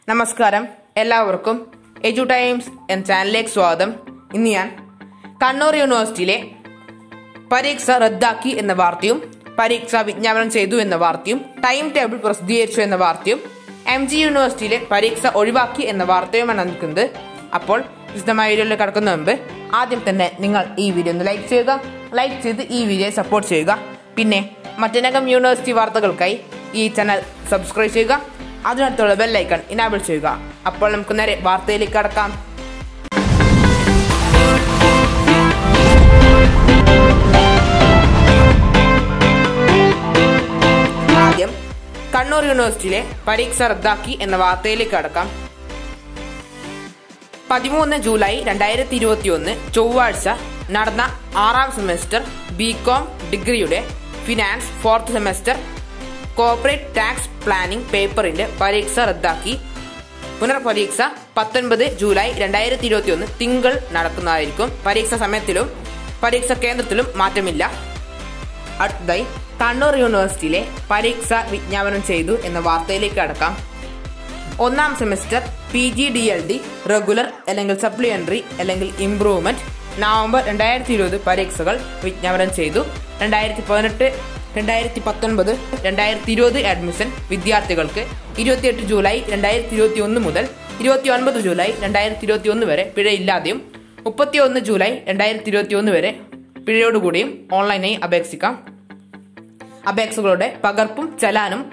നമസ്കാരം എല്ലാവർക്കും എജു ടൈംസ് എന്ന ചാനലിലേക്ക് സ്വാഗതം ഇന്ന് ഞാൻ കണ്ണൂർ യൂണിവേഴ്സിറ്റിയിലെ പരീക്ഷ റദ്ദാക്കി എന്ന വാർത്തയും പരീക്ഷ വിജ്ഞാപനം ചെയ്തു എന്ന വാർത്തയും ടൈം ടേബിൾ പ്രസിദ്ധീകരിച്ചു എന്ന വാർത്തയും എം ജി യൂണിവേഴ്സിറ്റിയിലെ പരീക്ഷ ഒഴിവാക്കി എന്ന വാർത്തയുമാണ് നിൽക്കുന്നത് അപ്പോൾ വിശദമായ വീഡിയോയിൽ കടക്കുന്ന മുമ്പ് ആദ്യം തന്നെ നിങ്ങൾ ഈ വീഡിയോ ഒന്ന് ലൈക്ക് ചെയ്യുക ലൈക്ക് ചെയ്ത് ഈ വീഡിയോ സപ്പോർട്ട് ചെയ്യുക പിന്നെ മറ്റനകം യൂണിവേഴ്സിറ്റി വാർത്തകൾക്കായി ഈ ചാനൽ സബ്സ്ക്രൈബ് ചെയ്യുക അതിനടുത്തുള്ള ബെല്ലൈക്കൺ ഇനാബിൾ ചെയ്യുക അപ്പോൾ നമുക്ക് നേരെ വാർത്തയിലേക്ക് കടക്കാം ആദ്യം കണ്ണൂർ യൂണിവേഴ്സിറ്റിയിലെ പരീക്ഷ റദ്ദാക്കി എന്ന വാർത്തയിലേക്ക് കടക്കാം പതിമൂന്ന് ജൂലൈ രണ്ടായിരത്തി ഇരുപത്തി ഒന്ന് ചൊവ്വാഴ്ച നടന്ന ആറാം സെമസ്റ്റർ ബി കോം ഡിഗ്രിയുടെ finance fourth semester corporate tax planning പേപ്പറിന്റെ പരീക്ഷ റദ്ദാക്കി പുനർപരീക്ഷ പത്തൊൻപത് ജൂലൈ രണ്ടായിരത്തി ഇരുപത്തി ഒന്ന് തിങ്കൾ നടക്കുന്നതായിരിക്കും പരീക്ഷാ സമയത്തിലും പരീക്ഷാ കേന്ദ്രത്തിലും മാറ്റമില്ല അടുത്തതായി കണ്ണൂർ യൂണിവേഴ്സിറ്റിയിലെ പരീക്ഷ വിജ്ഞാപനം ചെയ്തു എന്ന വാർത്തയിലേക്ക് കടക്കാം ഒന്നാം semester P G D L D regular അല്ലെങ്കിൽ സപ്ലിമെന്ററി അല്ലെങ്കിൽ ഇംപ്രൂവ്മെന്റ് നവംബർ രണ്ടായിരത്തി ഇരുപത് പരീക്ഷകൾ വിജ്ഞാപനം ചെയ്തു രണ്ടായിരത്തി പതിനെട്ട് രണ്ടായിരത്തി പത്തൊൻപത് രണ്ടായിരത്തി ഇരുപത് അഡ്മിഷൻ വിദ്യാർത്ഥികൾക്ക് ഇരുപത്തിയെട്ട് ജൂലൈ രണ്ടായിരത്തി ഇരുപത്തി ഒന്ന് മുതൽ ഇരുപത്തി ഒൻപത് ജൂലൈ രണ്ടായിരത്തി ഇരുപത്തി ഒന്ന് വരെ പിഴയില്ലാതെയും മുപ്പത്തി ഒന്ന് ജൂലൈ രണ്ടായിരത്തി ഇരുപത്തി ഒന്ന് വരെ പിഴയോടുകൂടിയും ഓൺലൈനായി അപേക്ഷിക്കാം അപേക്ഷകളുടെ പകർപ്പും ചലാനും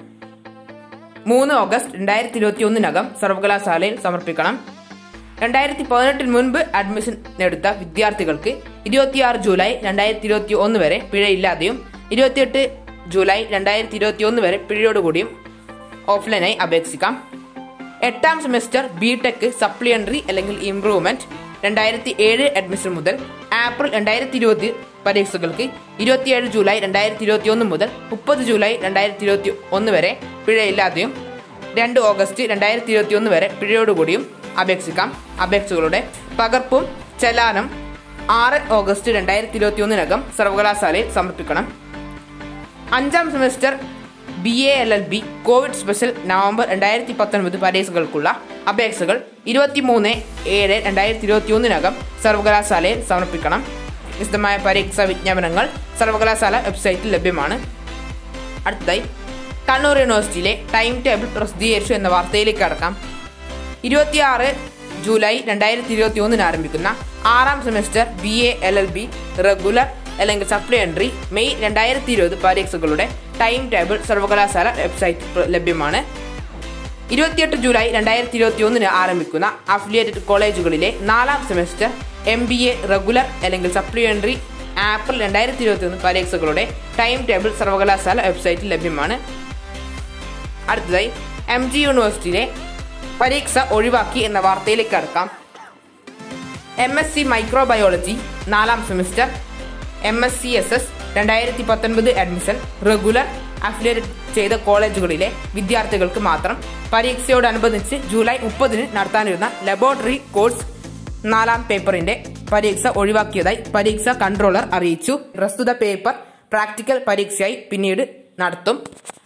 മൂന്ന് ഓഗസ്റ്റ് രണ്ടായിരത്തി ഇരുപത്തി ഒന്നിനകം സർവകലാശാലയിൽ സമർപ്പിക്കണം രണ്ടായിരത്തി പതിനെട്ടിന് മുൻപ് അഡ്മിഷൻ എടുത്ത വിദ്യാർത്ഥികൾക്ക് ഇരുപത്തിയാറ് ജൂലൈ രണ്ടായിരത്തി ഇരുപത്തി ഒന്ന് വരെ പിഴയില്ലാതെയും ഇരുപത്തിയെട്ട് ജൂലൈ രണ്ടായിരത്തി ഇരുപത്തി ഒന്ന് വരെ പിഴയോടുകൂടിയും ഓഫ്ലൈനായി അപേക്ഷിക്കാം എട്ടാം സെമസ്റ്റർ ബി ടെക് സപ്ലിമെന്ററി അല്ലെങ്കിൽ ഇംപ്രൂവ്മെന്റ് രണ്ടായിരത്തി ഏഴ് അഡ്മിഷൻ മുതൽ ഏപ്രിൽ രണ്ടായിരത്തി ഇരുപത്തി പരീക്ഷകൾക്ക് ഇരുപത്തിയേഴ് ജൂലൈ രണ്ടായിരത്തി ഇരുപത്തി ഒന്ന് മുതൽ മുപ്പത് ജൂലൈ രണ്ടായിരത്തി ഇരുപത്തി ഒന്ന് വരെ പിഴയില്ലാതെയും രണ്ട് ഓഗസ്റ്റ് രണ്ടായിരത്തി ഇരുപത്തി ഒന്ന് വരെ പിഴയോടുകൂടിയും അപേക്ഷിക്കാം അപേക്ഷകളുടെ പകർപ്പും ചലാനം ആറ് ഓഗസ്റ്റ് രണ്ടായിരത്തി ഇരുപത്തി ഒന്നിനകം സർവകലാശാലയിൽ സമർപ്പിക്കണം അഞ്ചാം semester B A L L B covid special November രണ്ടായിരത്തി പത്തൊൻപത് പരീക്ഷകൾക്കുള്ള അപേക്ഷകൾ ഇരുപത്തിമൂന്ന് ഏഴ് രണ്ടായിരത്തി ഇരുപത്തി ഒന്നിനകം സർവകലാശാലയിൽ സമർപ്പിക്കണം വിശദമായ പരീക്ഷാ വിജ്ഞാപനങ്ങൾ സർവകലാശാല വെബ്സൈറ്റിൽ ലഭ്യമാണ് അടുത്തതായി കണ്ണൂർ യൂണിവേഴ്സിറ്റിയിലെ ടൈം ടേബിൾ പ്രസിദ്ധീകരിച്ചു എന്ന വാർത്തയിലേക്ക് കടക്കാം ഇരുപത്തിയാറ് ജൂലൈ രണ്ടായിരത്തി ഇരുപത്തി ഒന്നിന് ആരംഭിക്കുന്ന ആറാം semester B A L L B regular അല്ലെങ്കിൽ സപ്ലിമെന്ററി മെയ് രണ്ടായിരത്തി ഇരുപത് പരീക്ഷകളുടെ ടൈം ടേബിൾ സർവകലാശാല വെബ്സൈറ്റിൽ ലഭ്യമാണ് ഇരുപത്തിയെട്ട് ജൂലൈ രണ്ടായിരത്തി ഇരുപത്തി ഒന്നിന് ആരംഭിക്കുന്ന അഫിലിയേറ്റഡ് കോളേജുകളിലെ നാലാം semester M B A regular അല്ലെങ്കിൽ സപ്ലിമെന്ററി ഏപ്രിൽ രണ്ടായിരത്തി ഇരുപത്തി ഒന്ന് പരീക്ഷകളുടെ ടൈം ടേബിൾ സർവകലാശാല വെബ്സൈറ്റിൽ ലഭ്യമാണ് അടുത്തതായി എം ജി യൂണിവേഴ്സിറ്റിയിലെ പരീക്ഷ ഒഴിവാക്കി എന്ന വാർത്തയിലേക്ക് കടക്കാം എം എസ് സി മൈക്രോബയോളജി നാലാം semester M S C S S രണ്ടായിരത്തി പത്തൊൻപത് അഡ്മിഷൻ റെഗുലർ അഫിലിയേറ്റ് ചെയ്ത കോളേജുകളിലെ വിദ്യാർത്ഥികൾക്ക് മാത്രം പരീക്ഷയോടനുബന്ധിച്ച് ജൂലൈ മുപ്പതിന് നടത്താനിരുന്ന ലബോറട്ടറി കോഴ്സ് നാലാം പേപ്പറിന്റെ പരീക്ഷ ഒഴിവാക്കിയതായി പരീക്ഷാ കൺട്രോളർ അറിയിച്ചു പ്രസ്തുത പേപ്പർ പ്രാക്ടിക്കൽ പരീക്ഷയായി പിന്നീട് നടത്തും